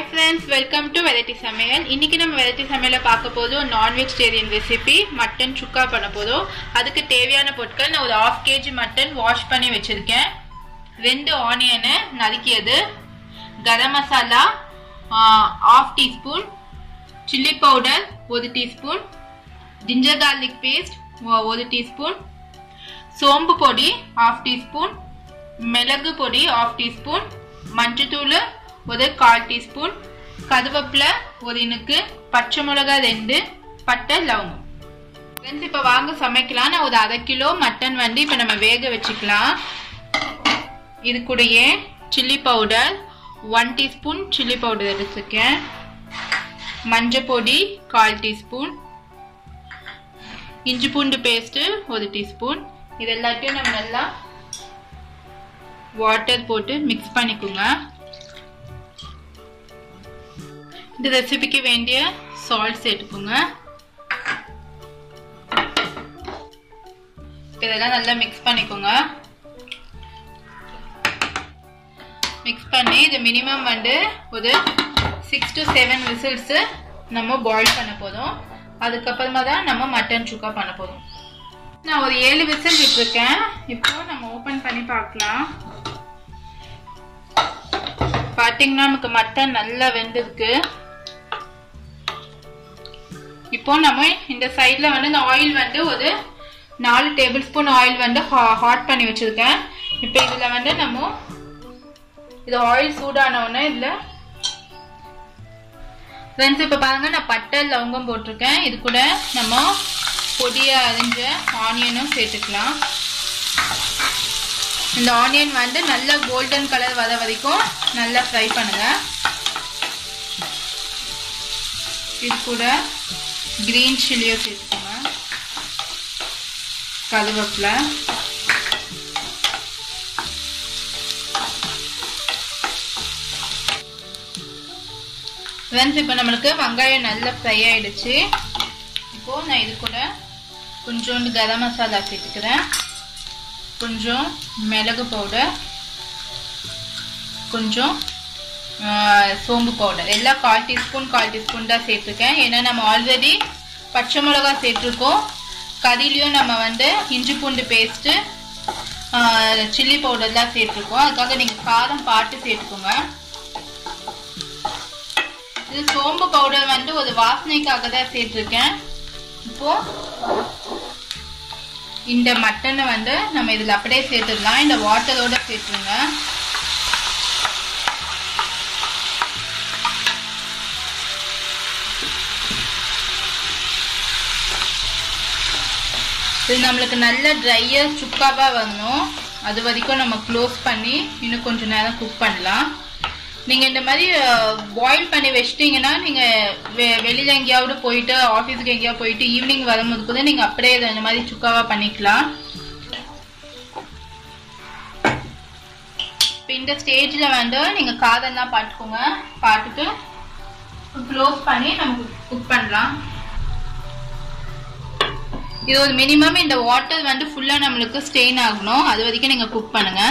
friends welcome to variety சமையல் இன்னைக்கு நம்ம வெரைட்டி சமையல பார்க்க போதும் நான் வெஜிடேரியன் ரெசிபி மட்டன் சுக்கா பண்ண போதும் அதுக்கு தேவையான பொருட்கள் நான் ஒரு ஆஃப் கேஜி மட்டன் வாஷ் பண்ணி வச்சிருக்கேன் ரெண்டு ஆனியனு நறுக்கியது garam masala half teaspoon chilli powder ஒரு டீஸ்பூன் ஜிஞ்சர் கார்லிக் பேஸ்ட் ஒரு டீஸ்பூன் சோம்பு பொடி ஆஃப் டீஸ்பூன் மிளகு பொடி ஆஃப் டீஸ்பூன் மஞ்சத்தூள் ஒரு கால் டீஸ்பூன் கருவேப்பிலை ஒரு இனுக்கு பச்சை மிளகாய் ரெண்டு பட்டை லவங்கம் ஃப்ரெண்ட்ஸ் இப்போ வாங்க சமைக்கலாம் நான் ஒரு அரை கிலோ மட்டன் வந்து இப்போ நம்ம வேக வச்சுக்கலாம் இது கூடயே chilli powder one teaspoon chilli powder எடுத்துருக்கேன் மஞ்சள் பொடி கால் டீஸ்பூன் இஞ்சி பூண்டு பேஸ்ட்டு ஒரு டீஸ்பூன் இது எல்லாத்தையும் நம்ம நல்லா வாட்டர் போட்டு மிக்ஸ் பண்ணிக்கோங்க இந்த ரெசிபிக்கு வேண்டிய சால்ட் சேர்த்துக்கோங்க இதெல்லாம் நல்லா மிக்ஸ் பண்ணிக்கோங்க மிக்ஸ் பண்ணி இது மினிமம் வந்து ஒரு சிக்ஸ் டு செவன் விசில்ஸ் நம்ம பாயில் பண்ண போதும் அதுக்கப்புறமா தான் நம்ம மட்டன் சுக்கா பண்ண போதும் நான் ஒரு ஏழு விசில் விட்டுருக்கேன் இப்போ நம்ம ஓப்பன் பண்ணி பார்க்கலாம் பார்த்தீங்கன்னா நமக்கு மட்டன் நல்லா வெந்திருக்கு இப்போ நம்ம இந்த சைடில் வந்து இந்த ஆயில் வந்து ஒரு நாலு டேபிள் ஸ்பூன் ஆயில் வந்து ஹாட் பண்ணி வச்சுருக்கேன் இப்போ இதில் வந்து நம்ம இது ஆயில் சூடான உடனே இதில் ஃப்ரெண்ட்ஸ் இப்போ பாருங்க நான் பட்டை லவங்கம் போட்டிருக்கேன் இது கூட நம்ம பொடியை அரிஞ்ச ஆனியனும் சேர்த்துக்கலாம் இந்த ஆனியன் வந்து நல்ல கோல்டன் கலர் வர வரைக்கும் நல்லா ஃப்ரை பண்ணுங்க இது கூட கிரீன் சில்லியும் சேர்த்துக்கோங்க கருவேப்பிலை ஃப்ரெண்ட்ஸ் இப்போ நம்மளுக்கு வெங்காயம் நல்லா ஃப்ரை ஆயிடுச்சு இப்போ நான் இது கூட கொஞ்சோண்டு கரம் மசாலா சேர்த்துக்கிறேன் கொஞ்சம் மிளகு பவுடர் கொஞ்சம் சோம்பு பவுடர் எல்லாம் கால் டீஸ்பூன் கால் டீஸ்பூன் தான் சேர்த்துருக்கேன் ஏன்னா நம்ம ஆல்ரெடி பச்சை மிளகா சேர்த்துருக்கோம் கறிலையும் நம்ம வந்து இஞ்சி பூண்டு பேஸ்ட்டு சில்லி பவுடர்லாம் சேர்த்துருக்கோம் அதுக்காக நீங்கள் காரம் பார்த்து சேர்த்துக்கோங்க இது சோம்பு பவுடர் வந்து ஒரு வாசனைக்காக தான் சேர்த்துருக்கேன் இப்போ இந்த மட்டனை வந்து நம்ம இதில் அப்படியே சேர்த்துடலாம் இந்த வாட்டரோட சேர்த்துருங்க இது நம்மளுக்கு நல்ல ட்ரையாக சுக்காவாக வரணும் அது வரைக்கும் நம்ம க்ளோஸ் பண்ணி இன்னும் கொஞ்சம் நேரம் குக் பண்ணலாம் நீங்கள் இந்த மாதிரி பாயில் பண்ணி வச்சிட்டிங்கன்னா நீங்கள் வெ வெளியில் எங்கேயாவது போயிட்டு ஆஃபீஸுக்கு எங்கேயாவது போயிட்டு ஈவினிங் வரும்போது கூட நீங்கள் அப்படியே இதை இந்த மாதிரி சுக்காவாக பண்ணிக்கலாம் இப்போ இந்த ஸ்டேஜில் வந்து நீங்கள் காதெல்லாம் பார்த்துக்கோங்க பார்த்துட்டு க்ளோஸ் பண்ணி நம்ம குக் பண்ணலாம் இது ஒரு மினிமம் இந்த வாட்டர் வந்து ஃபுல்லாக நம்மளுக்கு ஸ்டெயின் ஆகணும் அது வரைக்கும் நீங்கள் குக் பண்ணுங்கள்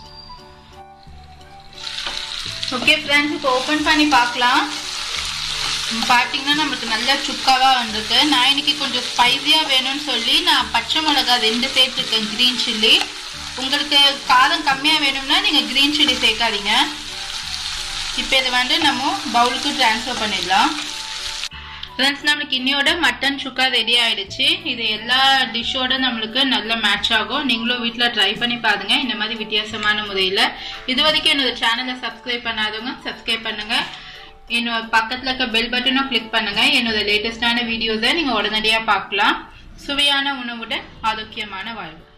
ஓகே ஃப்ரெண்ட்ஸ் இப்போ ஓப்பன் பண்ணி பார்க்கலாம் பார்த்தீங்கன்னா நம்மளுக்கு நல்லா சுக்காவாக வந்திருக்கு நான் இன்னைக்கு கொஞ்சம் ஸ்பைஸியாக வேணும்னு சொல்லி நான் பச்சை மிளகா ரெண்டு சேர்த்துருக்கேன் க்ரீன் சில்லி உங்களுக்கு காரம் கம்மியாக வேணும்னா நீங்கள் க்ரீன் சில்லி சேர்க்காதீங்க இப்போ இதை வந்து நம்ம பவுலுக்கு ட்ரான்ஸ்ஃபர் பண்ணிடலாம் ஃப்ரெண்ட்ஸ் நம்மளுக்கு இன்னையோட மட்டன் சுக்கா ரெடி ஆயிடுச்சு இது எல்லா டிஷ்ஷோட நம்மளுக்கு நல்ல மேட்ச் ஆகும் நீங்களும் வீட்டில் ட்ரை பண்ணி பாருங்க இந்த மாதிரி வித்தியாசமான முறையில் இது வரைக்கும் என்னோட சேனலை சப்ஸ்கிரைப் பண்ணாதவங்க சப்ஸ்கிரைப் பண்ணுங்க என்னோட பக்கத்தில் இருக்க பெல் பட்டனும் கிளிக் பண்ணுங்க என்னோட லேட்டஸ்டான வீடியோஸை நீங்கள் உடனடியாக பார்க்கலாம் சுவையான உணவுடன் ஆரோக்கியமான வாழ்வு